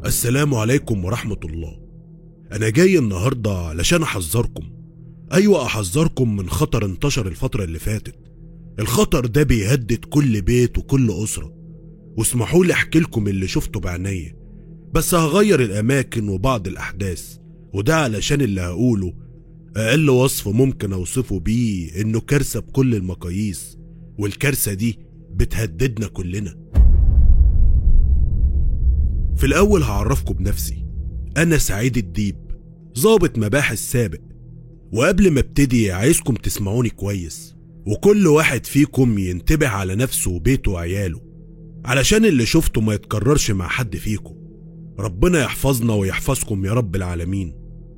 السلام عليكم ورحمة الله أنا جاي النهاردة علشان أحذركم أيوة أحذركم من خطر انتشر الفترة اللي فاتت الخطر ده بيهدد كل بيت وكل أسرة واسمحوا لي أحكي لكم اللي شفته بعينيا بس هغير الأماكن وبعض الأحداث وده علشان اللي هقوله أقل وصف ممكن أوصفه بيه إنه كارثة بكل المقاييس والكارثة دي بتهددنا كلنا في الأول هعرفكم بنفسي أنا سعيد الديب ضابط مباحث سابق وقبل ما ابتدي عايزكم تسمعوني كويس وكل واحد فيكم ينتبه على نفسه وبيته وعياله علشان اللي شفته ما يتكررش مع حد فيكم ربنا يحفظنا ويحفظكم يا رب العالمين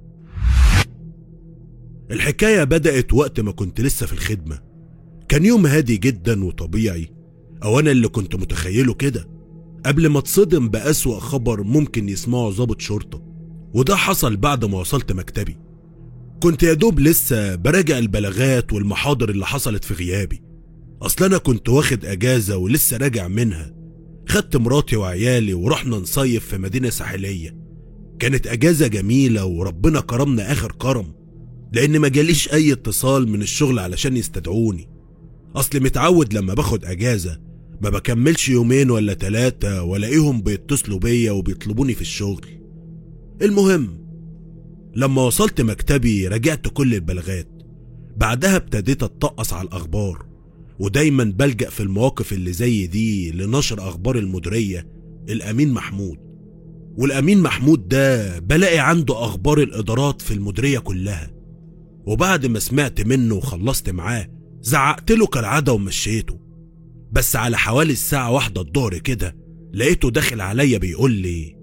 الحكاية بدأت وقت ما كنت لسه في الخدمة كان يوم هادي جدا وطبيعي أو أنا اللي كنت متخيله كده قبل ما اتصدم بأسوأ خبر ممكن يسمعه ضابط شرطة وده حصل بعد ما وصلت مكتبي كنت يا دوب لسه براجع البلاغات والمحاضر اللي حصلت في غيابي أصل أنا كنت واخد أجازة ولسه راجع منها خدت مراتي وعيالي ورحنا نصيف في مدينة ساحلية كانت أجازة جميلة وربنا كرمنا آخر كرم لأن ما جاليش أي اتصال من الشغل علشان يستدعوني أصل متعود لما باخد أجازة ما بكملش يومين ولا تلاتة والاقيهم بيتصلوا بيا وبيطلبوني في الشغل المهم لما وصلت مكتبي راجعت كل البلاغات بعدها ابتديت اتطقص على الاخبار ودايما بلجأ في المواقف اللي زي دي لنشر اخبار المديرية الامين محمود والامين محمود ده بلاقي عنده اخبار الادارات في المديرية كلها وبعد ما سمعت منه وخلصت معاه زعقت له كالعادة ومشيته بس على حوالي الساعة واحدة الظهر كده لقيته داخل عليا بيقول لي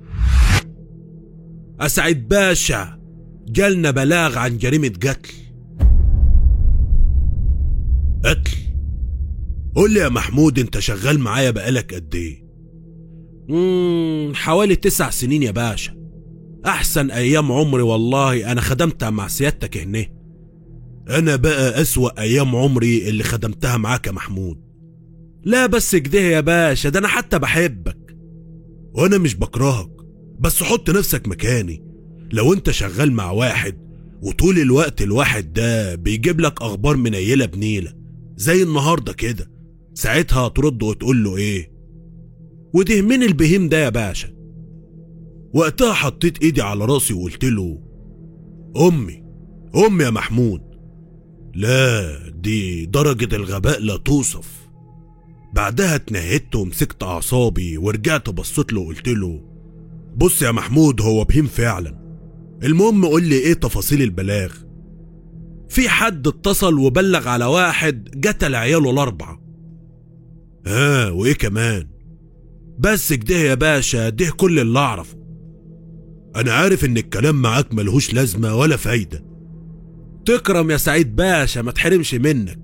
أسعد باشا جالنا بلاغ عن جريمة قتل قتل قول لي يا محمود انت شغال معايا بقالك قد ايه مم حوالي تسع سنين يا باشا احسن ايام عمري والله انا خدمتها مع سيادتك هنا انا بقى اسوأ ايام عمري اللي خدمتها معاك يا محمود لا بس كده يا باشا ده انا حتى بحبك وانا مش بكرهك بس حط نفسك مكاني لو انت شغال مع واحد وطول الوقت الواحد ده بيجيب لك اخبار منيله بنيله زي النهارده كده ساعتها هترد وتقول له ايه وده مين البهيم ده يا باشا وقتها حطيت ايدي على راسي وقلت له امي امي يا محمود لا دي درجة الغباء لا توصف بعدها اتنهدت ومسكت اعصابي ورجعت بصيت له وقلت له بص يا محمود هو بهيم فعلا المهم قول لي ايه تفاصيل البلاغ في حد اتصل وبلغ على واحد قتل عياله الاربعه ها وايه كمان بس كده يا باشا ده كل اللي اعرفه انا عارف ان الكلام معاك ملهوش لازمه ولا فايده تكرم يا سعيد باشا ما تحرمش منك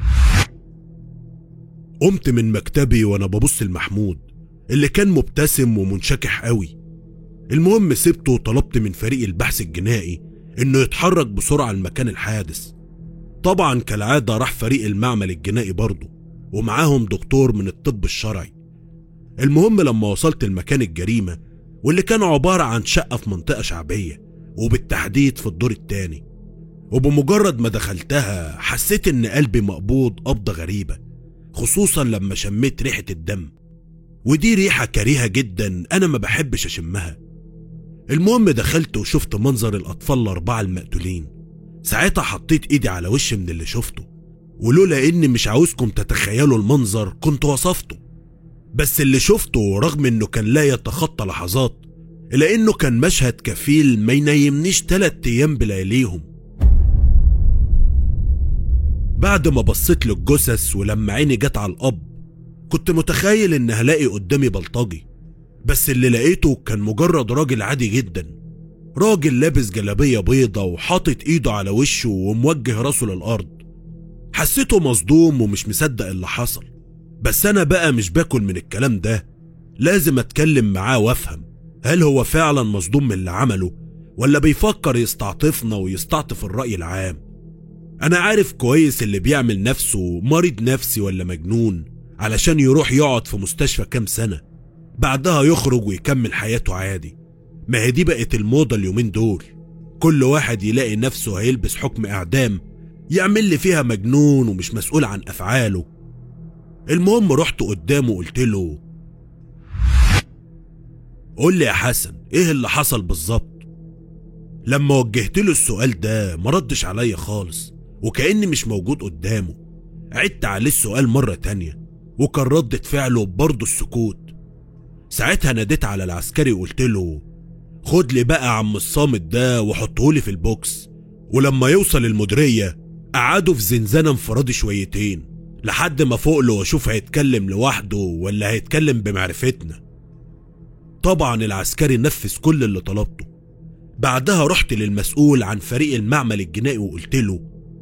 قمت من مكتبي وانا ببص لمحمود اللي كان مبتسم ومنشكح قوي المهم سبته وطلبت من فريق البحث الجنائي انه يتحرك بسرعة لمكان الحادث طبعا كالعادة راح فريق المعمل الجنائي برضه ومعاهم دكتور من الطب الشرعي المهم لما وصلت لمكان الجريمة واللي كان عبارة عن شقة في منطقة شعبية وبالتحديد في الدور التاني وبمجرد ما دخلتها حسيت ان قلبي مقبوض قبضة غريبة خصوصا لما شميت ريحة الدم ودي ريحة كريهة جدا أنا ما بحبش أشمها المهم دخلت وشفت منظر الأطفال الأربعة المقتولين ساعتها حطيت إيدي على وش من اللي شفته ولولا إني مش عاوزكم تتخيلوا المنظر كنت وصفته بس اللي شفته رغم إنه كان لا يتخطى لحظات إلا إنه كان مشهد كفيل ما ينيمنيش تلات أيام بلياليهم بعد ما بصيت للجثث ولما عيني جت على الأب كنت متخيل إن هلاقي قدامي بلطجي بس اللي لقيته كان مجرد راجل عادي جدا راجل لابس جلابية بيضة وحاطط ايده على وشه وموجه راسه للأرض حسيته مصدوم ومش مصدق اللي حصل بس أنا بقى مش باكل من الكلام ده لازم أتكلم معاه وأفهم هل هو فعلا مصدوم من اللي عمله ولا بيفكر يستعطفنا ويستعطف الرأي العام أنا عارف كويس اللي بيعمل نفسه مريض نفسي ولا مجنون علشان يروح يقعد في مستشفى كام سنة بعدها يخرج ويكمل حياته عادي ما هي دي بقت الموضة اليومين دول كل واحد يلاقي نفسه هيلبس حكم إعدام يعمل لي فيها مجنون ومش مسؤول عن أفعاله المهم رحت قدامه وقلت له قول لي يا حسن ايه اللي حصل بالظبط لما وجهت له السؤال ده ما ردش عليا خالص وكأني مش موجود قدامه عدت عليه السؤال مرة تانية وكان ردة فعله برضه السكوت ساعتها ناديت على العسكري وقلت له خد لي بقى عم الصامت ده وحطهولي في البوكس ولما يوصل المديرية قعده في زنزانة انفرادي شويتين لحد ما فوق له واشوف هيتكلم لوحده ولا هيتكلم بمعرفتنا طبعا العسكري نفذ كل اللي طلبته بعدها رحت للمسؤول عن فريق المعمل الجنائي وقلت له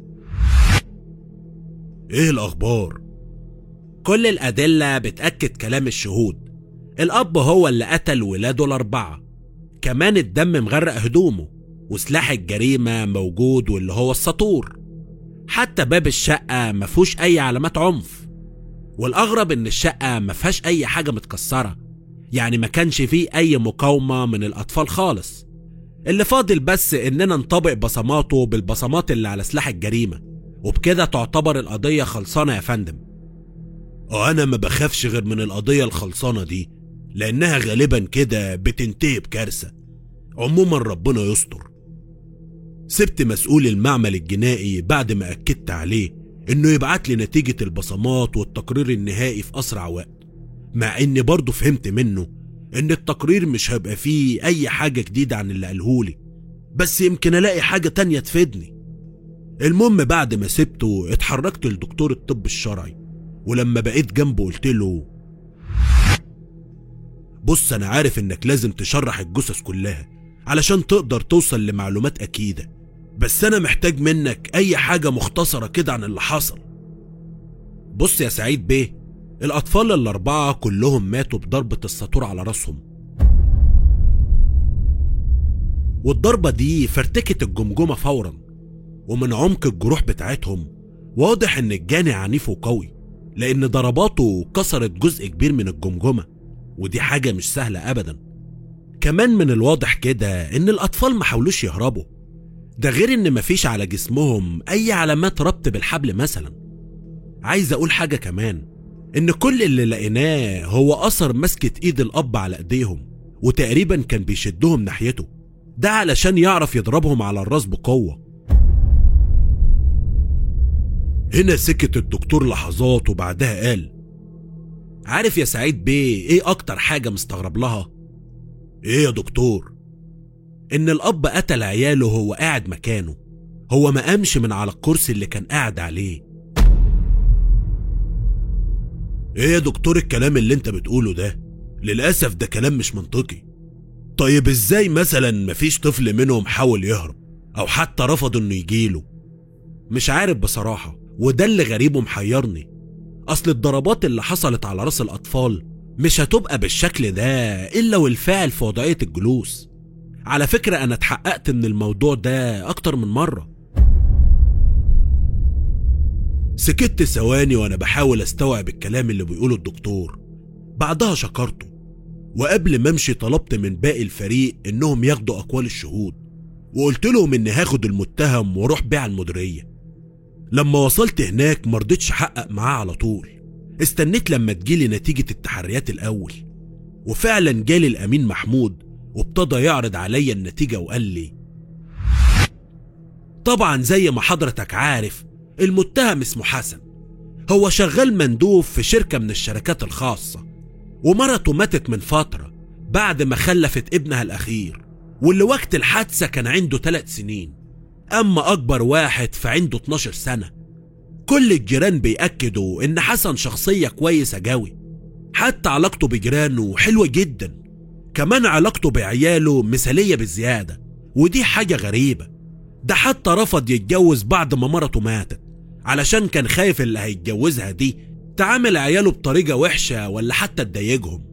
ايه الاخبار كل الأدلة بتأكد كلام الشهود الأب هو اللي قتل ولاده الأربعة كمان الدم مغرق هدومه وسلاح الجريمة موجود واللي هو السطور حتى باب الشقة مفهوش أي علامات عنف والأغرب إن الشقة مفيهاش أي حاجة متكسرة يعني ما كانش فيه أي مقاومة من الأطفال خالص اللي فاضل بس إننا نطبق بصماته بالبصمات اللي على سلاح الجريمة وبكده تعتبر القضية خلصانة يا فندم انا ما بخافش غير من القضية الخلصانة دي لانها غالبا كده بتنتهي بكارثة عموما ربنا يستر سبت مسؤول المعمل الجنائي بعد ما اكدت عليه انه يبعت لي نتيجة البصمات والتقرير النهائي في اسرع وقت مع اني برضه فهمت منه ان التقرير مش هيبقى فيه اي حاجة جديدة عن اللي قالهولي بس يمكن الاقي حاجة تانية تفيدني المهم بعد ما سبته اتحركت لدكتور الطب الشرعي ولما بقيت جنبه قلت له بص انا عارف انك لازم تشرح الجثث كلها علشان تقدر توصل لمعلومات اكيدة بس انا محتاج منك اي حاجة مختصرة كده عن اللي حصل بص يا سعيد بيه الاطفال الاربعة كلهم ماتوا بضربة الساطور على راسهم والضربة دي فرتكت الجمجمة فورا ومن عمق الجروح بتاعتهم واضح ان الجاني عنيف وقوي لان ضرباته كسرت جزء كبير من الجمجمة ودي حاجة مش سهلة ابدا كمان من الواضح كده ان الاطفال ما حاولوش يهربوا ده غير ان مفيش على جسمهم اي علامات ربط بالحبل مثلا عايز اقول حاجة كمان ان كل اللي لقيناه هو اثر مسكة ايد الاب على ايديهم وتقريبا كان بيشدهم ناحيته ده علشان يعرف يضربهم على الراس بقوة هنا سكت الدكتور لحظات وبعدها قال عارف يا سعيد بيه ايه اكتر حاجة مستغرب لها ايه يا دكتور ان الاب قتل عياله وهو قاعد مكانه هو ما قامش من على الكرسي اللي كان قاعد عليه ايه يا دكتور الكلام اللي انت بتقوله ده للاسف ده كلام مش منطقي طيب ازاي مثلا مفيش طفل منهم حاول يهرب او حتى رفض انه يجيله مش عارف بصراحة وده اللي غريب ومحيرني اصل الضربات اللي حصلت على راس الاطفال مش هتبقى بالشكل ده الا والفاعل في وضعية الجلوس على فكرة انا اتحققت من الموضوع ده اكتر من مرة سكت ثواني وانا بحاول استوعب الكلام اللي بيقوله الدكتور بعدها شكرته وقبل ما امشي طلبت من باقي الفريق انهم ياخدوا اقوال الشهود وقلت لهم اني هاخد المتهم واروح بيه على المديريه لما وصلت هناك مرضتش احقق معاه على طول استنيت لما تجيلي نتيجه التحريات الاول وفعلا جالي الامين محمود وابتدى يعرض عليا النتيجه وقال لي طبعا زي ما حضرتك عارف المتهم اسمه حسن هو شغال مندوب في شركه من الشركات الخاصه ومرته ماتت من فترة بعد ما خلفت ابنها الأخير واللي وقت الحادثة كان عنده ثلاث سنين أما أكبر واحد فعنده 12 سنة كل الجيران بيأكدوا إن حسن شخصية كويسة جوي حتى علاقته بجيرانه حلوة جدا كمان علاقته بعياله مثالية بزيادة ودي حاجة غريبة ده حتى رفض يتجوز بعد ما مرته ماتت علشان كان خايف اللي هيتجوزها دي تعامل عياله بطريقة وحشة ولا حتى تضايقهم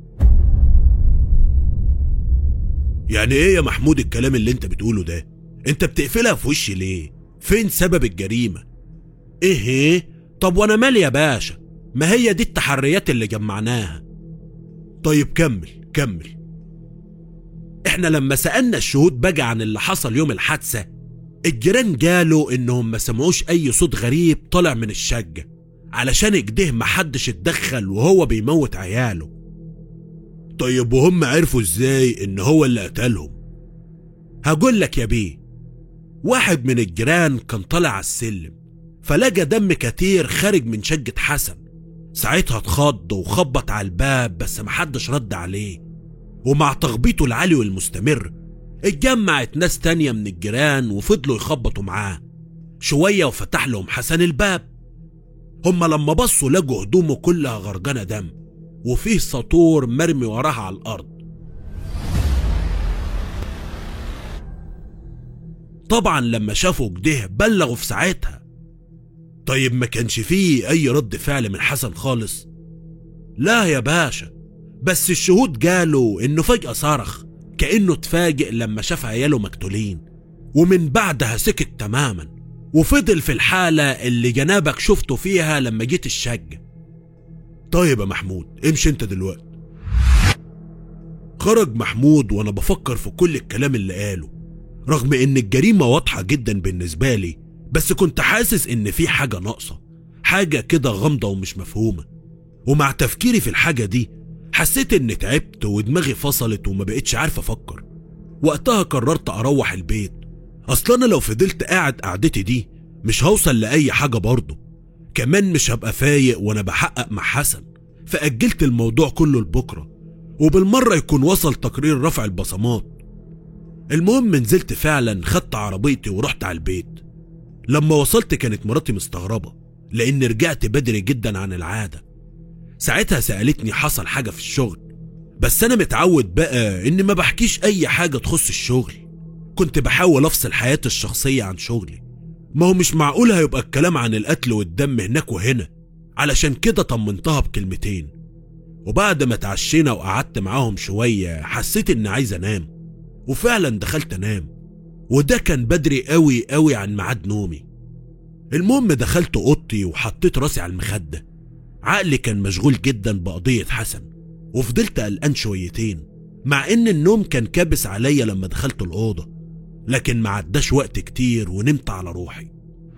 يعني ايه يا محمود الكلام اللي انت بتقوله ده انت بتقفلها في وشي ليه فين سبب الجريمة ايه ايه طب وانا مالي يا باشا ما هي دي التحريات اللي جمعناها طيب كمل كمل احنا لما سألنا الشهود بقى عن اللي حصل يوم الحادثة الجيران قالوا انهم ما سمعوش اي صوت غريب طالع من الشقة علشان كده محدش اتدخل وهو بيموت عياله طيب وهم عرفوا ازاي ان هو اللي قتلهم هقول لك يا بيه واحد من الجيران كان طالع على السلم فلقى دم كتير خارج من شقة حسن ساعتها اتخض وخبط على الباب بس محدش رد عليه ومع تخبيطه العالي والمستمر اتجمعت ناس تانية من الجيران وفضلوا يخبطوا معاه شوية وفتح لهم حسن الباب هما لما بصوا لقوا هدومه كلها غرقانة دم وفيه سطور مرمي وراها على الأرض طبعا لما شافوا كده بلغوا في ساعتها طيب ما كانش فيه اي رد فعل من حسن خالص لا يا باشا بس الشهود قالوا انه فجأة صرخ كأنه اتفاجئ لما شاف عياله مقتولين ومن بعدها سكت تماما وفضل في الحالة اللي جنابك شفته فيها لما جيت الشقة طيب يا محمود امشي انت دلوقتي خرج محمود وانا بفكر في كل الكلام اللي قاله رغم ان الجريمة واضحة جدا بالنسبة لي بس كنت حاسس ان في حاجة ناقصة حاجة كده غامضة ومش مفهومة ومع تفكيري في الحاجة دي حسيت اني تعبت ودماغي فصلت وما بقتش عارف افكر وقتها قررت اروح البيت اصل انا لو فضلت قاعد قعدتي دي مش هوصل لاي حاجة برضه كمان مش هبقى فايق وانا بحقق مع حسن فأجلت الموضوع كله لبكرة وبالمرة يكون وصل تقرير رفع البصمات المهم نزلت فعلا خدت عربيتي ورحت على البيت لما وصلت كانت مراتي مستغربة لأن رجعت بدري جدا عن العادة ساعتها سألتني حصل حاجة في الشغل بس أنا متعود بقى إني ما بحكيش أي حاجة تخص الشغل كنت بحاول أفصل حياتي الشخصية عن شغلي ما هو مش معقول هيبقى الكلام عن القتل والدم هناك وهنا علشان كده طمنتها بكلمتين وبعد ما اتعشينا وقعدت معاهم شوية حسيت إني عايز أنام وفعلا دخلت أنام وده كان بدري قوي قوي عن ميعاد نومي المهم دخلت اوضتي وحطيت راسي على المخدة عقلي كان مشغول جدا بقضية حسن وفضلت قلقان شويتين مع ان النوم كان كابس عليا لما دخلت الأوضة لكن ما عداش وقت كتير ونمت على روحي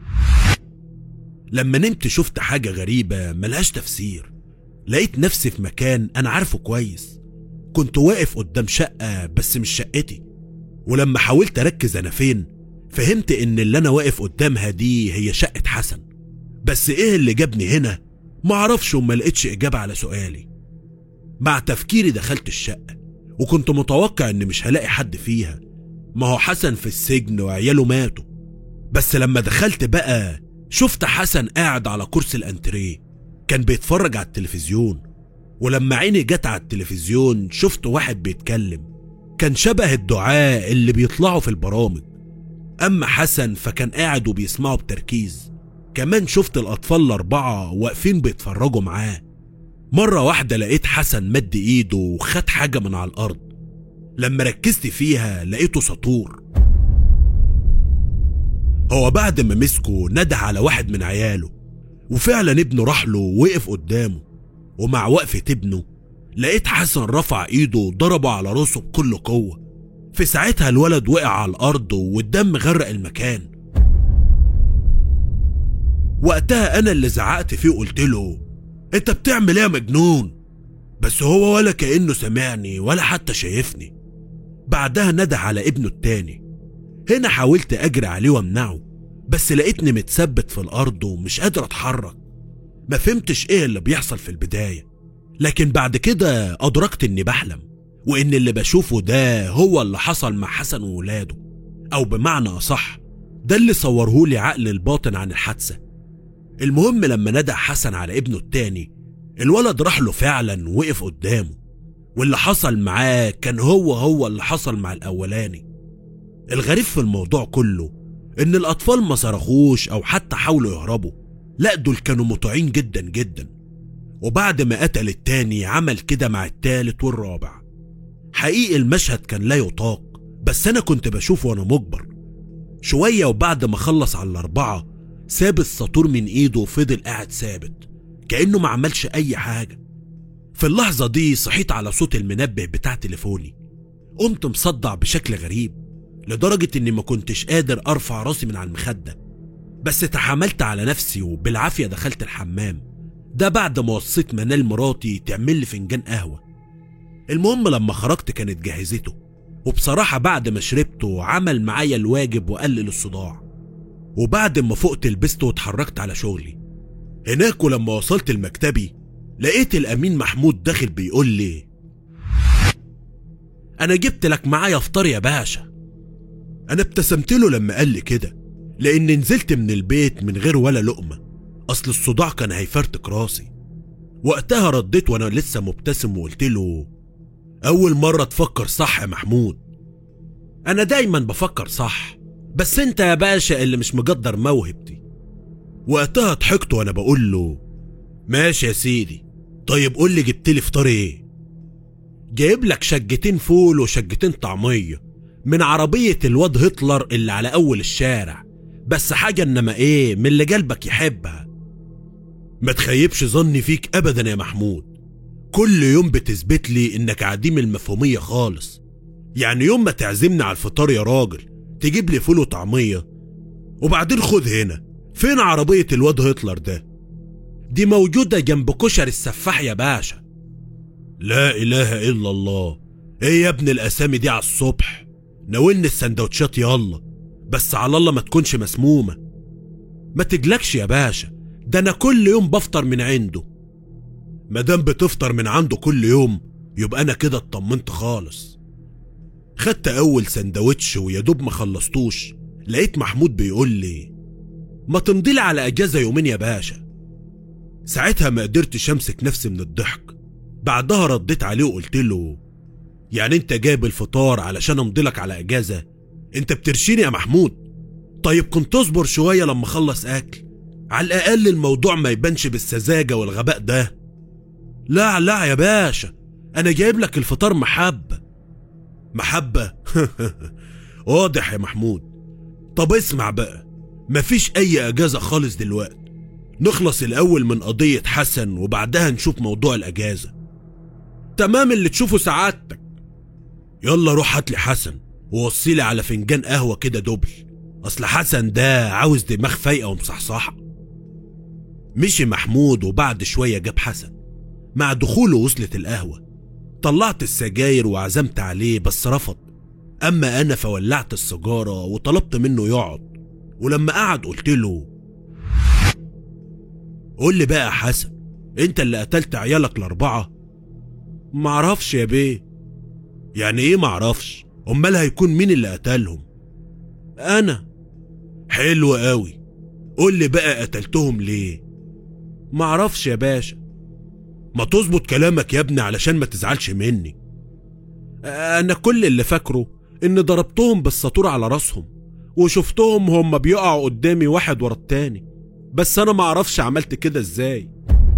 لما نمت شفت حاجة غريبة ملهاش تفسير لقيت نفسي في مكان أنا عارفه كويس كنت واقف قدام شقة بس مش شقتي ولما حاولت أركز أنا فين فهمت إن اللي أنا واقف قدامها دي هي شقة حسن بس إيه اللي جابني هنا معرفش وما لقيتش إجابة على سؤالي مع تفكيري دخلت الشقة وكنت متوقع إن مش هلاقي حد فيها ما هو حسن في السجن وعياله ماتوا بس لما دخلت بقى شفت حسن قاعد على كرسي الانتريه كان بيتفرج على التلفزيون ولما عيني جت على التلفزيون شفت واحد بيتكلم كان شبه الدعاء اللي بيطلعوا في البرامج أما حسن فكان قاعد وبيسمعه بتركيز كمان شفت الأطفال الأربعة واقفين بيتفرجوا معاه مرة واحدة لقيت حسن مد إيده وخد حاجة من على الأرض لما ركزت فيها لقيته سطور هو بعد ما مسكه نده على واحد من عياله وفعلا ابنه راح له ووقف قدامه ومع وقفة ابنه لقيت حسن رفع ايده وضربه على راسه بكل قوة في ساعتها الولد وقع على الأرض والدم غرق المكان وقتها أنا اللي زعقت فيه وقلت له أنت بتعمل إيه يا مجنون؟ بس هو ولا كأنه سمعني ولا حتى شايفني بعدها نده على ابنه التاني هنا حاولت أجري عليه وامنعه بس لقيتني متثبت في الأرض ومش قادر أتحرك ما فهمتش إيه اللي بيحصل في البداية لكن بعد كده أدركت إني بحلم وإن اللي بشوفه ده هو اللي حصل مع حسن وولاده أو بمعنى أصح ده اللي صورهولي عقل الباطن عن الحادثة المهم لما ندى حسن على ابنه التاني الولد راح له فعلا وقف قدامه واللي حصل معاه كان هو هو اللي حصل مع الأولاني الغريب في الموضوع كله إن الأطفال ما صرخوش أو حتى حاولوا يهربوا لا دول كانوا مطيعين جدا جدا وبعد ما قتل التاني عمل كده مع التالت والرابع حقيقي المشهد كان لا يطاق بس أنا كنت بشوفه وأنا مجبر شوية وبعد ما خلص على الأربعة ساب السطور من إيده وفضل قاعد ثابت كأنه ما عملش أي حاجة في اللحظة دي صحيت على صوت المنبه بتاع تليفوني قمت مصدع بشكل غريب لدرجة إني ما كنتش قادر أرفع راسي من على المخدة بس تحملت على نفسي وبالعافية دخلت الحمام ده بعد ما وصيت منال مراتي تعمل لي فنجان قهوة المهم لما خرجت كانت جهزته وبصراحة بعد ما شربته عمل معايا الواجب وقلل الصداع وبعد ما فقت لبست واتحركت على شغلي هناك ولما وصلت المكتبي لقيت الأمين محمود داخل بيقول لي أنا جبت لك معايا فطار يا باشا أنا ابتسمت له لما قال لي كده لأن نزلت من البيت من غير ولا لقمة أصل الصداع كان هيفرتك راسي وقتها رديت وأنا لسه مبتسم وقلت له أول مرة تفكر صح يا محمود أنا دايما بفكر صح بس أنت يا باشا اللي مش مقدر موهبتي وقتها ضحكت وأنا بقول له ماشي يا سيدي طيب قول لي جبت لي فطار ايه جايب لك شجتين فول وشجتين طعميه من عربيه الواد هتلر اللي على اول الشارع بس حاجه انما ايه من اللي قلبك يحبها ما تخيبش ظني فيك ابدا يا محمود كل يوم بتثبت لي انك عديم المفهوميه خالص يعني يوم ما تعزمني على الفطار يا راجل تجيب لي فول وطعميه وبعدين خد هنا فين عربيه الواد هتلر ده دي موجودة جنب كشر السفاح يا باشا لا إله إلا الله إيه يا ابن الأسامي دي على الصبح ناولني السندوتشات يلا بس على الله ما تكونش مسمومة ما تجلكش يا باشا ده أنا كل يوم بفطر من عنده مادام بتفطر من عنده كل يوم يبقى أنا كده اطمنت خالص خدت أول سندوتش ويا دوب ما خلصتوش لقيت محمود بيقول لي ما تمضيلي على أجازة يومين يا باشا ساعتها ما قدرتش امسك نفسي من الضحك بعدها رديت عليه وقلت له يعني انت جايب الفطار علشان امضيلك على اجازه انت بترشيني يا محمود طيب كنت اصبر شويه لما اخلص اكل على الاقل الموضوع ما يبانش بالسذاجه والغباء ده لا لا يا باشا انا جايب لك الفطار محبه محبه واضح يا محمود طب اسمع بقى مفيش اي اجازه خالص دلوقتي نخلص الأول من قضية حسن وبعدها نشوف موضوع الأجازة تمام اللي تشوفه سعادتك يلا روح هاتلي حسن ووصيلي على فنجان قهوة كده دبل أصل حسن ده عاوز دماغ فايقة ومصحصحة مشي محمود وبعد شوية جاب حسن مع دخوله وصلت القهوة طلعت السجاير وعزمت عليه بس رفض أما أنا فولعت السيجارة وطلبت منه يقعد ولما قعد قلت له قول لي بقى يا حسن انت اللي قتلت عيالك الاربعه معرفش يا بيه يعني ايه معرفش امال هيكون مين اللي قتلهم انا حلو قوي قول لي بقى قتلتهم ليه معرفش يا باشا ما تظبط كلامك يا ابني علشان ما تزعلش مني انا كل اللي فاكره ان ضربتهم بالساطور على راسهم وشفتهم هم بيقعوا قدامي واحد ورا التاني بس انا ما اعرفش عملت كده ازاي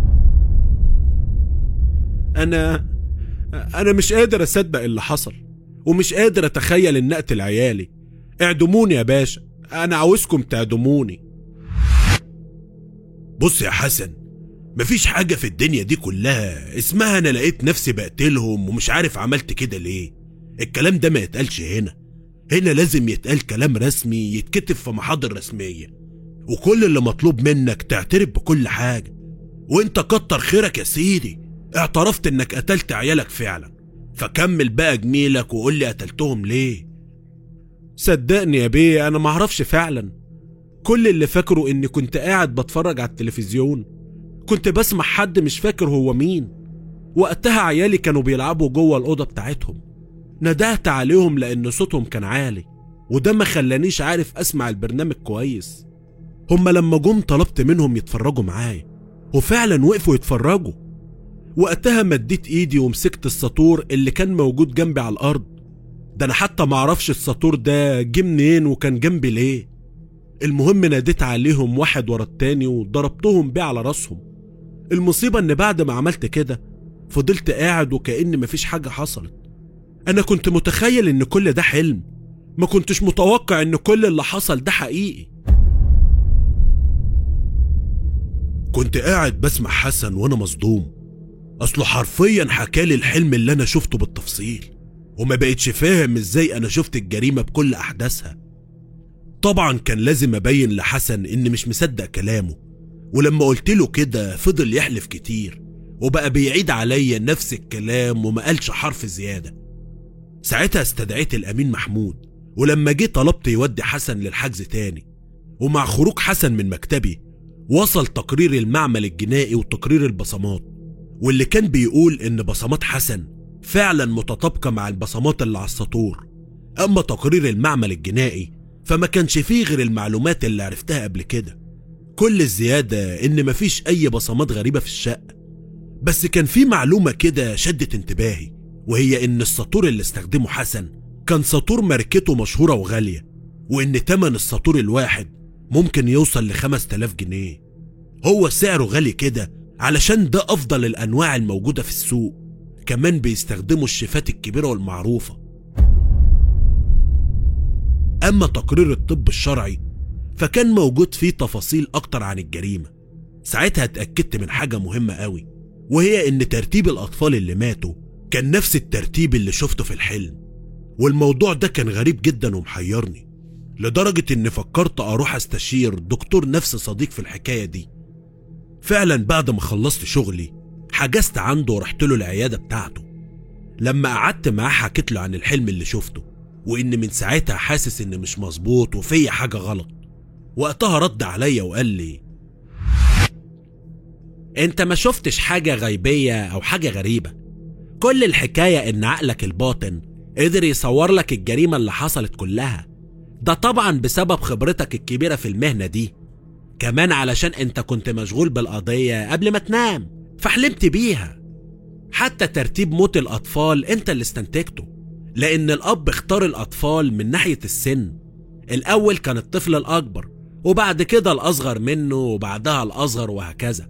انا انا مش قادر اصدق اللي حصل ومش قادر اتخيل ان اقتل عيالي اعدموني يا باشا انا عاوزكم تعدموني بص يا حسن مفيش حاجة في الدنيا دي كلها اسمها انا لقيت نفسي بقتلهم ومش عارف عملت كده ليه الكلام ده ما يتقالش هنا هنا لازم يتقال كلام رسمي يتكتب في محاضر رسميه وكل اللي مطلوب منك تعترف بكل حاجة وانت كتر خيرك يا سيدي اعترفت انك قتلت عيالك فعلا فكمل بقى جميلك وقول لي قتلتهم ليه صدقني يا بيه انا معرفش فعلا كل اللي فاكره اني كنت قاعد بتفرج على التلفزيون كنت بسمع حد مش فاكر هو مين وقتها عيالي كانوا بيلعبوا جوه الأوضة بتاعتهم ندهت عليهم لأن صوتهم كان عالي وده ما خلانيش عارف أسمع البرنامج كويس هما لما جم طلبت منهم يتفرجوا معايا وفعلا وقفوا يتفرجوا وقتها مديت ايدي ومسكت الساطور اللي كان موجود جنبي على الارض ده انا حتى معرفش الساطور ده جه منين وكان جنبي ليه المهم ناديت عليهم واحد ورا التاني وضربتهم بيه على راسهم المصيبة ان بعد ما عملت كده فضلت قاعد وكأن مفيش حاجة حصلت انا كنت متخيل ان كل ده حلم ما كنتش متوقع ان كل اللي حصل ده حقيقي كنت قاعد بسمع حسن وانا مصدوم اصله حرفيا حكالي الحلم اللي انا شفته بالتفصيل وما بقتش فاهم ازاي انا شفت الجريمة بكل احداثها طبعا كان لازم ابين لحسن اني مش مصدق كلامه ولما قلت له كده فضل يحلف كتير وبقى بيعيد عليا نفس الكلام وما قالش حرف زيادة ساعتها استدعيت الامين محمود ولما جه طلبت يودي حسن للحجز تاني ومع خروج حسن من مكتبي وصل تقرير المعمل الجنائي وتقرير البصمات واللي كان بيقول ان بصمات حسن فعلا متطابقة مع البصمات اللي على السطور اما تقرير المعمل الجنائي فما كانش فيه غير المعلومات اللي عرفتها قبل كده كل الزيادة ان مفيش اي بصمات غريبة في الشقة بس كان في معلومة كده شدت انتباهي وهي ان السطور اللي استخدمه حسن كان سطور ماركته مشهورة وغالية وان تمن السطور الواحد ممكن يوصل ل 5000 جنيه هو سعره غالي كده علشان ده افضل الانواع الموجودة في السوق كمان بيستخدموا الشيفات الكبيرة والمعروفة اما تقرير الطب الشرعي فكان موجود فيه تفاصيل اكتر عن الجريمة ساعتها اتأكدت من حاجة مهمة قوي وهي ان ترتيب الاطفال اللي ماتوا كان نفس الترتيب اللي شفته في الحلم والموضوع ده كان غريب جدا ومحيرني لدرجة اني فكرت اروح استشير دكتور نفس صديق في الحكاية دي فعلا بعد ما خلصت شغلي حجزت عنده ورحت له العيادة بتاعته لما قعدت معاه حكيت له عن الحلم اللي شفته وان من ساعتها حاسس ان مش مظبوط وفي حاجة غلط وقتها رد عليا وقال لي انت ما شفتش حاجة غيبية او حاجة غريبة كل الحكاية ان عقلك الباطن قدر يصور لك الجريمة اللي حصلت كلها ده طبعا بسبب خبرتك الكبيرة في المهنة دي كمان علشان انت كنت مشغول بالقضية قبل ما تنام فحلمت بيها حتى ترتيب موت الأطفال انت اللي استنتجته لأن الأب اختار الأطفال من ناحية السن الأول كان الطفل الأكبر وبعد كده الأصغر منه وبعدها الأصغر وهكذا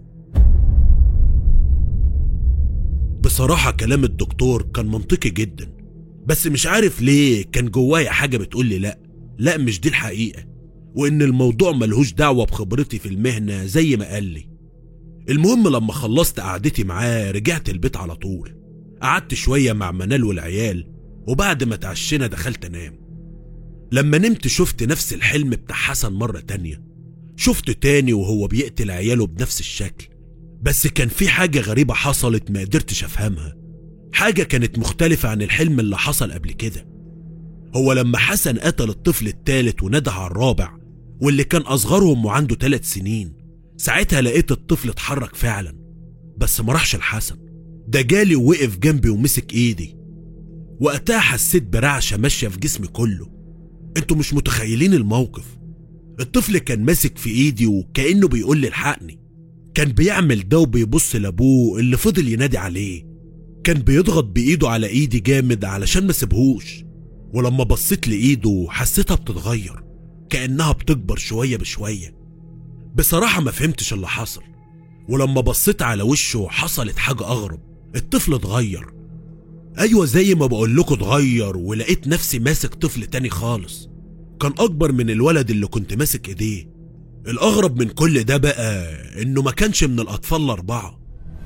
بصراحة كلام الدكتور كان منطقي جدا بس مش عارف ليه كان جوايا حاجة بتقولي لأ لا مش دي الحقيقة وإن الموضوع ملهوش دعوة بخبرتي في المهنة زي ما قال لي المهم لما خلصت قعدتي معاه رجعت البيت على طول قعدت شوية مع منال والعيال وبعد ما اتعشينا دخلت انام لما نمت شفت نفس الحلم بتاع حسن مرة تانية شفته تاني وهو بيقتل عياله بنفس الشكل بس كان في حاجة غريبة حصلت ما قدرتش افهمها حاجة كانت مختلفة عن الحلم اللي حصل قبل كده هو لما حسن قتل الطفل التالت ونده على الرابع واللي كان أصغرهم وعنده ثلاث سنين ساعتها لقيت الطفل اتحرك فعلا بس ما راحش لحسن ده جالي ووقف جنبي ومسك ايدي وقتها حسيت برعشة ماشية في جسمي كله انتوا مش متخيلين الموقف الطفل كان ماسك في ايدي وكأنه بيقول لي الحقني كان بيعمل ده وبيبص لابوه اللي فضل ينادي عليه كان بيضغط بايده على ايدي جامد علشان ما سيبهوش ولما بصيت لايده حسيتها بتتغير كانها بتكبر شويه بشويه بصراحه ما فهمتش اللي حصل ولما بصيت على وشه حصلت حاجه اغرب الطفل اتغير ايوه زي ما بقول لكم اتغير ولقيت نفسي ماسك طفل تاني خالص كان اكبر من الولد اللي كنت ماسك ايديه الاغرب من كل ده بقى انه ما كانش من الاطفال الاربعه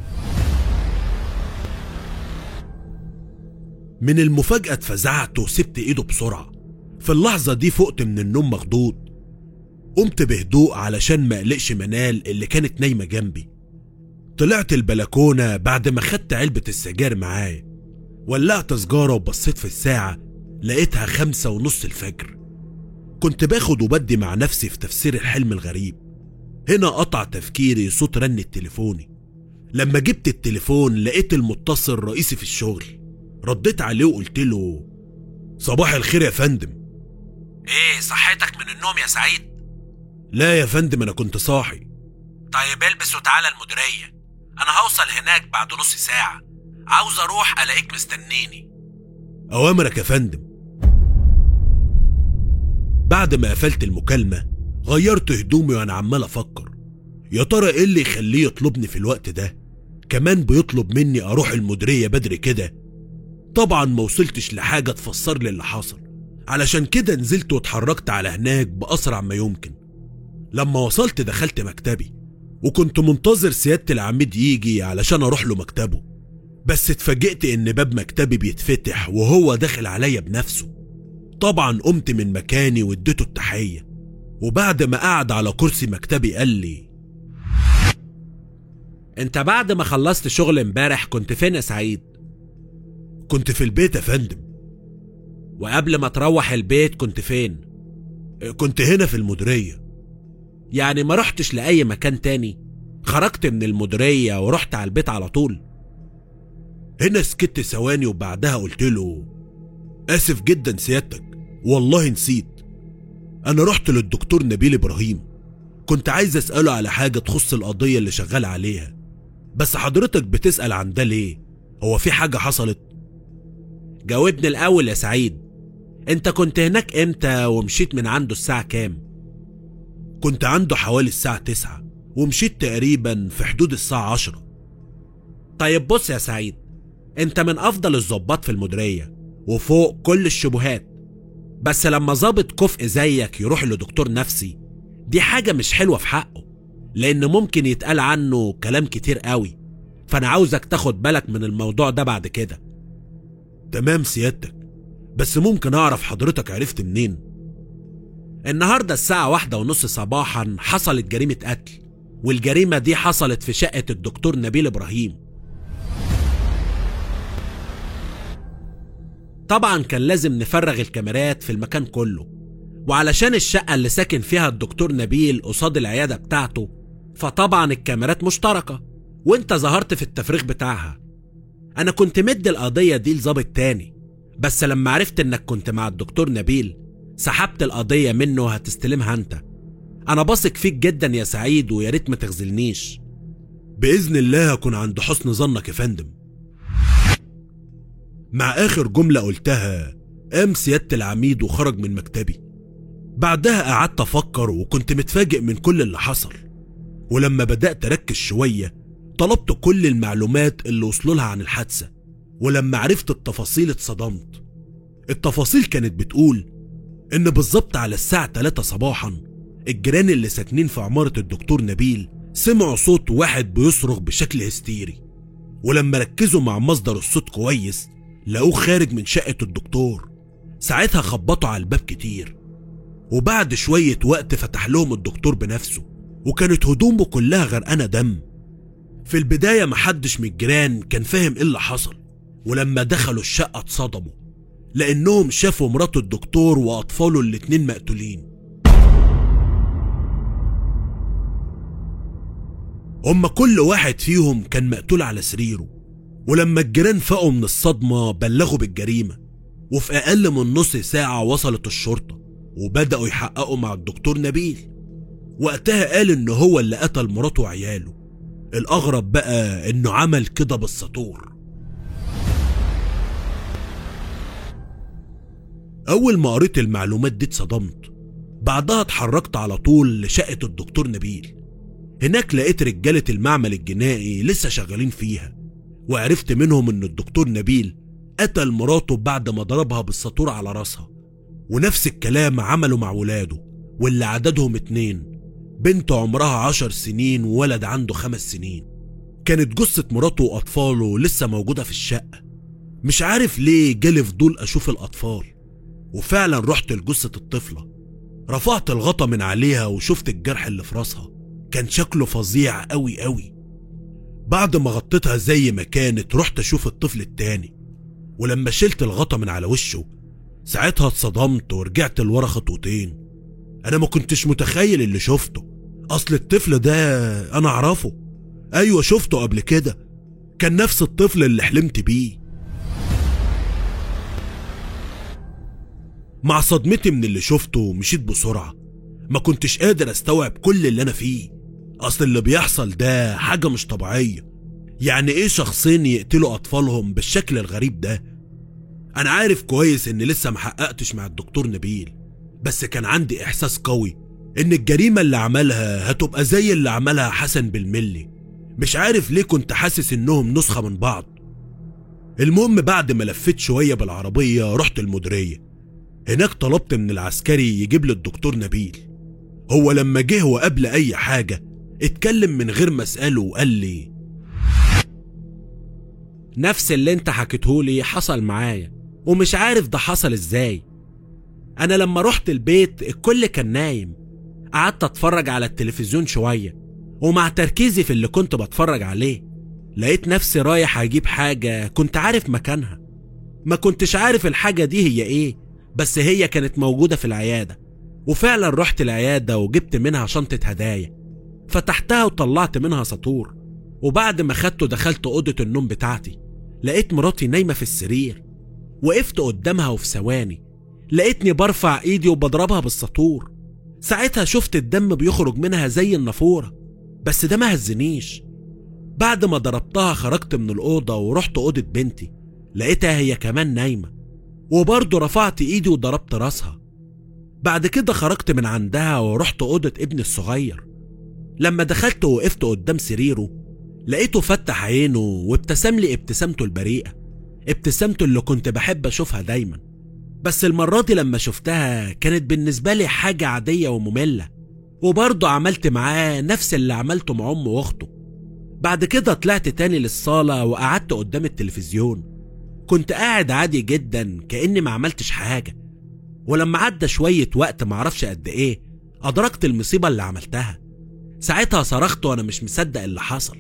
من المفاجأة اتفزعت وسبت ايده بسرعة في اللحظة دي فقت من النوم مخضوض قمت بهدوء علشان ما اقلقش منال اللي كانت نايمة جنبي طلعت البلكونة بعد ما خدت علبة السجاير معايا ولعت سجارة وبصيت في الساعة لقيتها خمسة ونص الفجر كنت باخد وبدي مع نفسي في تفسير الحلم الغريب هنا قطع تفكيري صوت رن تليفوني لما جبت التليفون لقيت المتصل رئيسي في الشغل رديت عليه وقلت له صباح الخير يا فندم ايه صحتك من النوم يا سعيد لا يا فندم انا كنت صاحي طيب البس وتعالى المديرية انا هوصل هناك بعد نص ساعة عاوز اروح الاقيك مستنيني اوامرك يا فندم بعد ما قفلت المكالمة غيرت هدومي وانا عمال افكر يا ترى ايه اللي يخليه يطلبني في الوقت ده كمان بيطلب مني اروح المديرية بدري كده طبعا ما وصلتش لحاجة تفسر لي اللي حصل علشان كده نزلت واتحركت على هناك بأسرع ما يمكن لما وصلت دخلت مكتبي وكنت منتظر سيادة العميد يجي علشان أروح له مكتبه بس اتفاجئت ان باب مكتبي بيتفتح وهو داخل عليا بنفسه طبعا قمت من مكاني واديته التحية وبعد ما قعد على كرسي مكتبي قال لي انت بعد ما خلصت شغل امبارح كنت فين يا سعيد كنت في البيت يا فندم وقبل ما تروح البيت كنت فين كنت هنا في المديرية يعني ما رحتش لأي مكان تاني خرجت من المديرية ورحت على البيت على طول هنا سكت ثواني وبعدها قلت له آسف جدا سيادتك والله نسيت أنا رحت للدكتور نبيل إبراهيم كنت عايز أسأله على حاجة تخص القضية اللي شغال عليها بس حضرتك بتسأل عن ده ليه؟ هو في حاجة حصلت؟ جاوبني الأول يا سعيد انت كنت هناك امتى ومشيت من عنده الساعة كام؟ كنت عنده حوالي الساعة تسعة ومشيت تقريبا في حدود الساعة عشرة طيب بص يا سعيد انت من افضل الظباط في المديرية وفوق كل الشبهات بس لما ظابط كفء زيك يروح لدكتور نفسي دي حاجة مش حلوة في حقه لان ممكن يتقال عنه كلام كتير قوي فانا عاوزك تاخد بالك من الموضوع ده بعد كده تمام سيادتك بس ممكن اعرف حضرتك عرفت منين النهاردة الساعة واحدة ونص صباحا حصلت جريمة قتل والجريمة دي حصلت في شقة الدكتور نبيل إبراهيم طبعا كان لازم نفرغ الكاميرات في المكان كله وعلشان الشقة اللي ساكن فيها الدكتور نبيل قصاد العيادة بتاعته فطبعا الكاميرات مشتركة وانت ظهرت في التفريغ بتاعها انا كنت مد القضية دي لظابط تاني بس لما عرفت انك كنت مع الدكتور نبيل سحبت القضية منه وهتستلمها انت انا بثق فيك جدا يا سعيد ويا ريت ما تخذلنيش بإذن الله هكون عند حسن ظنك يا فندم مع آخر جملة قلتها قام سيادة العميد وخرج من مكتبي بعدها قعدت أفكر وكنت متفاجئ من كل اللي حصل ولما بدأت أركز شوية طلبت كل المعلومات اللي وصلوا لها عن الحادثة ولما عرفت التفاصيل اتصدمت التفاصيل كانت بتقول إن بالظبط على الساعة 3 صباحا الجيران اللي ساكنين في عمارة الدكتور نبيل سمعوا صوت واحد بيصرخ بشكل هستيري ولما ركزوا مع مصدر الصوت كويس لقوه خارج من شقة الدكتور ساعتها خبطوا على الباب كتير وبعد شوية وقت فتح لهم الدكتور بنفسه وكانت هدومه كلها غرقانة دم في البداية محدش من الجيران كان فاهم ايه اللي حصل ولما دخلوا الشقة اتصدموا لأنهم شافوا مرات الدكتور وأطفاله الاتنين مقتولين هما كل واحد فيهم كان مقتول على سريره ولما الجيران فاقوا من الصدمة بلغوا بالجريمة وفي أقل من نص ساعة وصلت الشرطة وبدأوا يحققوا مع الدكتور نبيل وقتها قال إن هو اللي قتل مراته وعياله الأغرب بقى إنه عمل كده بالسطور أول ما قريت المعلومات دي اتصدمت بعدها اتحركت على طول لشقة الدكتور نبيل هناك لقيت رجالة المعمل الجنائي لسه شغالين فيها وعرفت منهم ان الدكتور نبيل قتل مراته بعد ما ضربها بالسطور على راسها ونفس الكلام عمله مع ولاده واللي عددهم اتنين بنت عمرها عشر سنين وولد عنده خمس سنين كانت جثة مراته وأطفاله لسه موجودة في الشقة مش عارف ليه جالي فضول أشوف الأطفال وفعلا رحت لجثة الطفلة رفعت الغطا من عليها وشفت الجرح اللي في راسها كان شكله فظيع قوي قوي بعد ما غطيتها زي ما كانت رحت اشوف الطفل التاني ولما شلت الغطا من على وشه ساعتها اتصدمت ورجعت لورا خطوتين انا ما كنتش متخيل اللي شفته اصل الطفل ده انا اعرفه ايوه شفته قبل كده كان نفس الطفل اللي حلمت بيه مع صدمتي من اللي شفته مشيت بسرعة ما كنتش قادر استوعب كل اللي انا فيه اصل اللي بيحصل ده حاجة مش طبيعية يعني ايه شخصين يقتلوا اطفالهم بالشكل الغريب ده انا عارف كويس اني لسه محققتش مع الدكتور نبيل بس كان عندي احساس قوي ان الجريمة اللي عملها هتبقى زي اللي عملها حسن بالملي مش عارف ليه كنت حاسس انهم نسخة من بعض المهم بعد ما لفيت شوية بالعربية رحت المديرية هناك طلبت من العسكري يجيب لي الدكتور نبيل هو لما جه وقبل اي حاجة اتكلم من غير ما اسأله وقال لي نفس اللي انت حكيتهولي حصل معايا ومش عارف ده حصل ازاي انا لما رحت البيت الكل كان نايم قعدت اتفرج على التلفزيون شوية ومع تركيزي في اللي كنت بتفرج عليه لقيت نفسي رايح اجيب حاجة كنت عارف مكانها ما كنتش عارف الحاجة دي هي ايه بس هي كانت موجودة في العيادة وفعلا رحت العيادة وجبت منها شنطة هدايا فتحتها وطلعت منها سطور وبعد ما خدته دخلت أوضة النوم بتاعتي لقيت مراتي نايمة في السرير وقفت قدامها وفي ثواني لقيتني برفع ايدي وبضربها بالسطور ساعتها شفت الدم بيخرج منها زي النافورة بس ده ما هزنيش بعد ما ضربتها خرجت من الأوضة ورحت أوضة بنتي لقيتها هي كمان نايمة وبرضه رفعت ايدي وضربت راسها بعد كده خرجت من عندها ورحت أوضة ابني الصغير لما دخلت ووقفت قدام سريره لقيته فتح عينه وابتسم لي ابتسامته البريئة ابتسامته اللي كنت بحب أشوفها دايما بس المرة دي لما شفتها كانت بالنسبة لي حاجة عادية ومملة وبرضه عملت معاه نفس اللي عملته مع أمه وأخته بعد كده طلعت تاني للصالة وقعدت قدام التلفزيون كنت قاعد عادي جدا كأني ما عملتش حاجة ولما عدى شوية وقت معرفش قد إيه أدركت المصيبة اللي عملتها ساعتها صرخت وأنا مش مصدق اللي حصل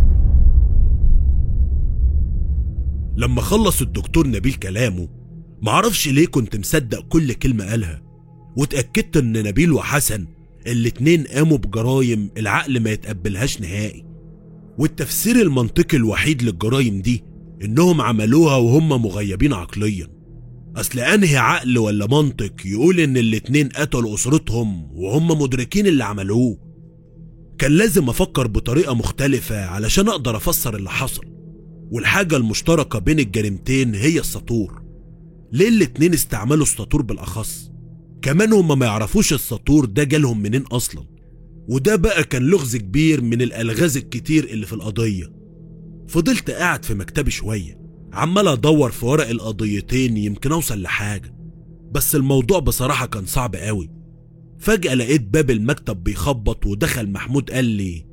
لما خلص الدكتور نبيل كلامه معرفش ليه كنت مصدق كل كلمة قالها واتأكدت ان نبيل وحسن الاتنين قاموا بجرايم العقل ما يتقبلهاش نهائي والتفسير المنطقي الوحيد للجرايم دي انهم عملوها وهم مغيبين عقليا اصل انهي عقل ولا منطق يقول ان الاتنين قتلوا اسرتهم وهم مدركين اللي عملوه كان لازم افكر بطريقة مختلفة علشان اقدر افسر اللي حصل والحاجة المشتركة بين الجريمتين هي السطور ليه الاتنين استعملوا السطور بالاخص كمان هما ما يعرفوش السطور ده جالهم منين اصلا وده بقى كان لغز كبير من الالغاز الكتير اللي في القضية فضلت قاعد في مكتبي شوية عمال ادور في ورق القضيتين يمكن اوصل لحاجة بس الموضوع بصراحة كان صعب قوي فجأة لقيت باب المكتب بيخبط ودخل محمود قال لي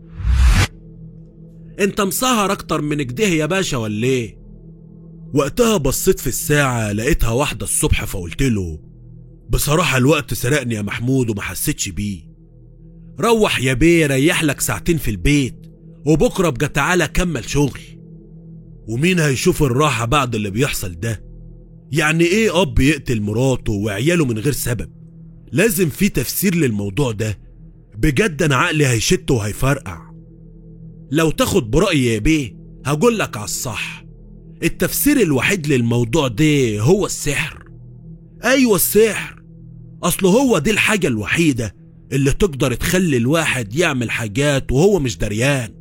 انت مسهر اكتر من كده يا باشا ولا ايه وقتها بصيت في الساعة لقيتها واحدة الصبح فقلت له بصراحة الوقت سرقني يا محمود وما حسيتش بيه روح يا بيه ريح لك ساعتين في البيت وبكرة بقى تعالى كمل شغل ومين هيشوف الراحة بعد اللي بيحصل ده يعني ايه اب يقتل مراته وعياله من غير سبب لازم في تفسير للموضوع ده بجد انا عقلي هيشت وهيفرقع لو تاخد برأيي يا بيه هقول لك على الصح التفسير الوحيد للموضوع ده هو السحر ايوه السحر اصل هو دي الحاجة الوحيدة اللي تقدر تخلي الواحد يعمل حاجات وهو مش دريان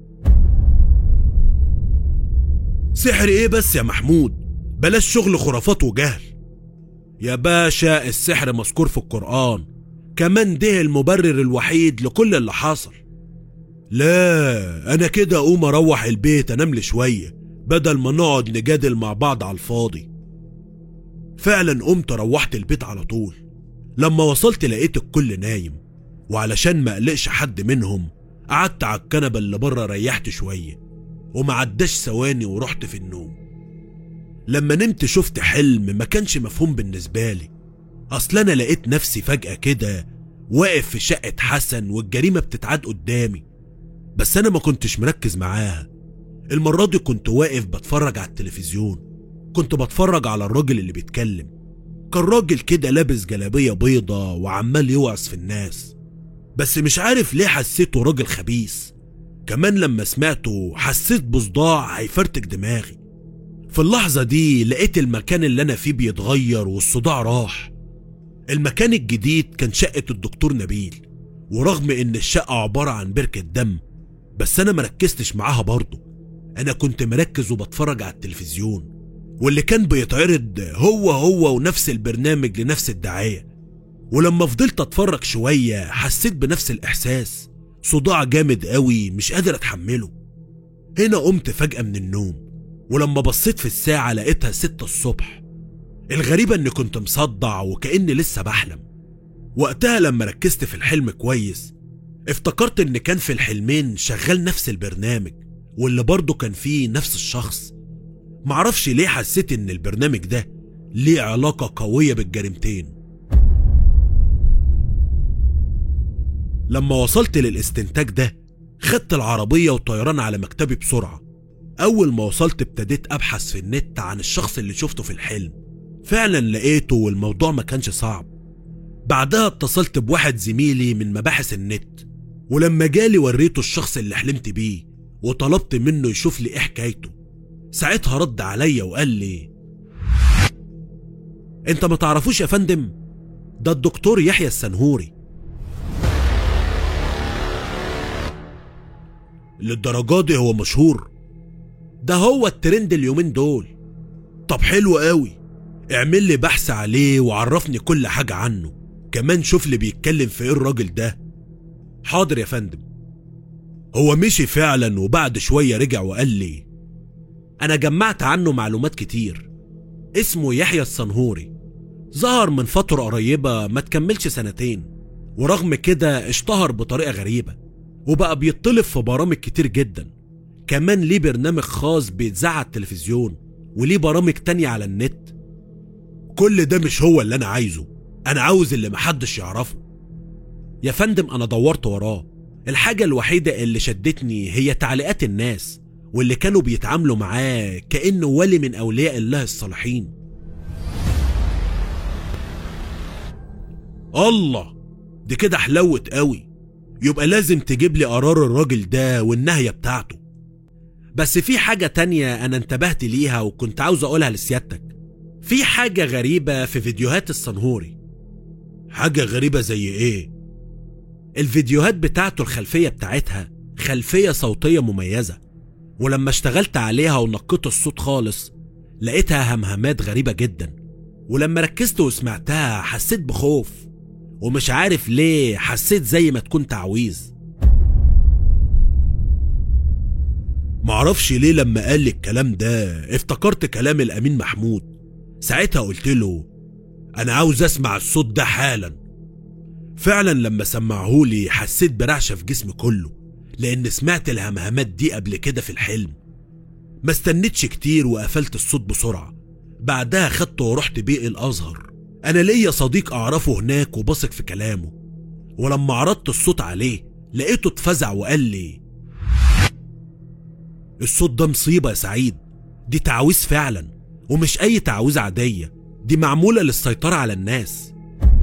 سحر ايه بس يا محمود بلاش شغل خرافات وجهل يا باشا السحر مذكور في القرآن كمان ده المبرر الوحيد لكل اللي حصل لا انا كده اقوم اروح البيت انام لي شويه بدل ما نقعد نجادل مع بعض على الفاضي فعلا قمت روحت البيت على طول لما وصلت لقيت الكل نايم وعلشان ما اقلقش حد منهم قعدت على الكنبه اللي بره ريحت شويه وما عداش ثواني ورحت في النوم لما نمت شفت حلم ما كانش مفهوم بالنسبه لي اصل انا لقيت نفسي فجاه كده واقف في شقه حسن والجريمه بتتعاد قدامي بس انا ما كنتش مركز معاها المرة دي كنت واقف بتفرج على التلفزيون كنت بتفرج على الراجل اللي بيتكلم كان راجل كده لابس جلابية بيضة وعمال يوعظ في الناس بس مش عارف ليه حسيته راجل خبيث كمان لما سمعته حسيت بصداع هيفرتك دماغي في اللحظة دي لقيت المكان اللي أنا فيه بيتغير والصداع راح المكان الجديد كان شقة الدكتور نبيل ورغم إن الشقة عبارة عن بركة دم بس أنا مركزتش معاها برضه أنا كنت مركز وبتفرج على التلفزيون واللي كان بيتعرض هو هو ونفس البرنامج لنفس الدعاية ولما فضلت أتفرج شوية حسيت بنفس الإحساس صداع جامد قوي مش قادر أتحمله هنا قمت فجأة من النوم ولما بصيت في الساعة لقيتها ستة الصبح الغريبة إني كنت مصدع وكأني لسه بحلم وقتها لما ركزت في الحلم كويس افتكرت إن كان في الحلمين شغال نفس البرنامج واللي برضه كان فيه نفس الشخص معرفش ليه حسيت ان البرنامج ده ليه علاقة قوية بالجريمتين لما وصلت للاستنتاج ده خدت العربية وطيران على مكتبي بسرعة أول ما وصلت ابتديت أبحث في النت عن الشخص اللي شفته في الحلم فعلا لقيته والموضوع ما كانش صعب بعدها اتصلت بواحد زميلي من مباحث النت ولما جالي وريته الشخص اللي حلمت بيه وطلبت منه يشوف لي ايه حكايته ساعتها رد عليا وقال لي انت ما تعرفوش يا فندم ده الدكتور يحيى السنهوري للدرجة دي هو مشهور ده هو الترند اليومين دول طب حلو قوي اعمل لي بحث عليه وعرفني كل حاجة عنه كمان شوف لي بيتكلم في ايه الراجل ده حاضر يا فندم هو مشي فعلا وبعد شوية رجع وقال لي أنا جمعت عنه معلومات كتير اسمه يحيى الصنهوري ظهر من فترة قريبة ما تكملش سنتين ورغم كده اشتهر بطريقة غريبة وبقى بيطلب في برامج كتير جدا كمان ليه برنامج خاص بيتذاع على التلفزيون وليه برامج تانية على النت كل ده مش هو اللي أنا عايزه أنا عاوز اللي محدش يعرفه يا فندم أنا دورت وراه الحاجة الوحيدة اللي شدتني هي تعليقات الناس واللي كانوا بيتعاملوا معاه كأنه ولي من أولياء الله الصالحين الله دي كده حلوت قوي يبقى لازم تجيب لي قرار الراجل ده والنهية بتاعته بس في حاجة تانية أنا انتبهت ليها وكنت عاوز أقولها لسيادتك في حاجة غريبة في فيديوهات الصنهوري حاجة غريبة زي إيه؟ الفيديوهات بتاعته الخلفية بتاعتها خلفية صوتية مميزة ولما اشتغلت عليها ونقيت الصوت خالص لقيتها همهمات غريبة جدا ولما ركزت وسمعتها حسيت بخوف ومش عارف ليه حسيت زي ما تكون تعويذ معرفش ليه لما قال لي الكلام ده افتكرت كلام الأمين محمود ساعتها قلت له أنا عاوز أسمع الصوت ده حالا فعلا لما سمعهولي حسيت برعشة في جسمي كله لأن سمعت الهمهمات دي قبل كده في الحلم ما استنيتش كتير وقفلت الصوت بسرعة بعدها خدته ورحت بيه الأزهر أنا ليا صديق أعرفه هناك وبثق في كلامه ولما عرضت الصوت عليه لقيته اتفزع وقال لي الصوت ده مصيبة يا سعيد دي تعويذ فعلا ومش أي تعويذ عادية دي معمولة للسيطرة على الناس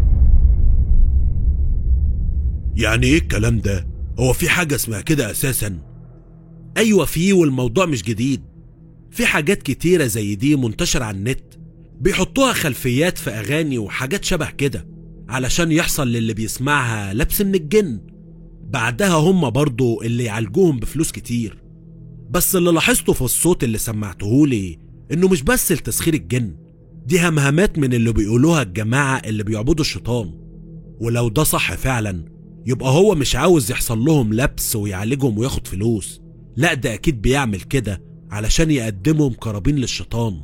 يعني ايه الكلام ده هو في حاجة اسمها كده أساسا أيوة فيه والموضوع مش جديد في حاجات كتيرة زي دي منتشرة على النت بيحطوها خلفيات في أغاني وحاجات شبه كده علشان يحصل للي بيسمعها لبس من الجن بعدها هم برضو اللي يعالجوهم بفلوس كتير بس اللي لاحظته في الصوت اللي سمعتهولي انه مش بس لتسخير الجن دي همهمات من اللي بيقولوها الجماعة اللي بيعبدوا الشيطان ولو ده صح فعلا يبقى هو مش عاوز يحصل لهم لبس ويعالجهم وياخد فلوس لا ده اكيد بيعمل كده علشان يقدمهم قرابين للشيطان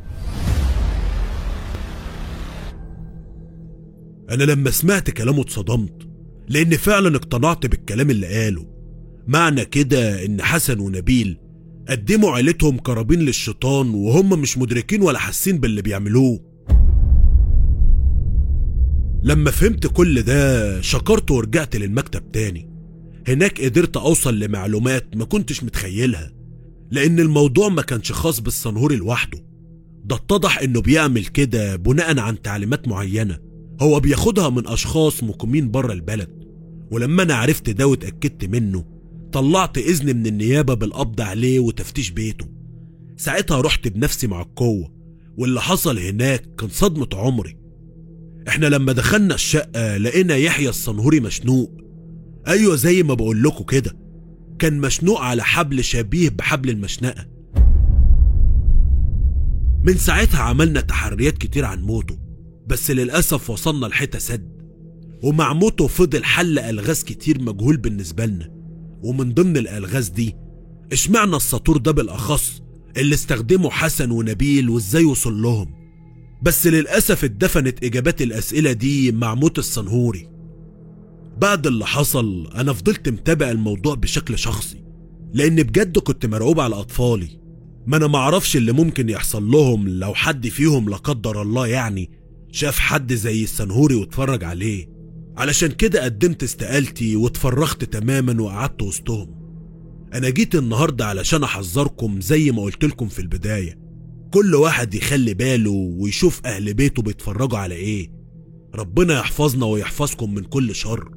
انا لما سمعت كلامه اتصدمت لان فعلا اقتنعت بالكلام اللي قاله معنى كده ان حسن ونبيل قدموا عيلتهم قرابين للشيطان وهم مش مدركين ولا حاسين باللي بيعملوه لما فهمت كل ده شكرت ورجعت للمكتب تاني هناك قدرت اوصل لمعلومات ما كنتش متخيلها لان الموضوع ما كانش خاص بالصنهوري لوحده ده اتضح انه بيعمل كده بناء عن تعليمات معينة هو بياخدها من اشخاص مقيمين بره البلد ولما انا عرفت ده واتأكدت منه طلعت اذن من النيابة بالقبض عليه وتفتيش بيته ساعتها رحت بنفسي مع القوة واللي حصل هناك كان صدمة عمري احنا لما دخلنا الشقة لقينا يحيى الصنهوري مشنوق ايوه زي ما بقول لكم كده كان مشنوق على حبل شبيه بحبل المشنقة من ساعتها عملنا تحريات كتير عن موته بس للأسف وصلنا لحتة سد ومع موته فضل حل ألغاز كتير مجهول بالنسبة لنا ومن ضمن الألغاز دي اشمعنى السطور ده بالأخص اللي استخدمه حسن ونبيل وازاي وصل لهم بس للأسف اتدفنت إجابات الأسئلة دي مع موت الصنهوري بعد اللي حصل أنا فضلت متابع الموضوع بشكل شخصي لأن بجد كنت مرعوب على أطفالي ما انا معرفش اللي ممكن يحصل لهم لو حد فيهم لا قدر الله يعني شاف حد زي السنهوري واتفرج عليه علشان كده قدمت استقالتي واتفرغت تماما وقعدت وسطهم انا جيت النهارده علشان احذركم زي ما قلت لكم في البدايه كل واحد يخلي باله ويشوف اهل بيته بيتفرجوا على ايه ربنا يحفظنا ويحفظكم من كل شر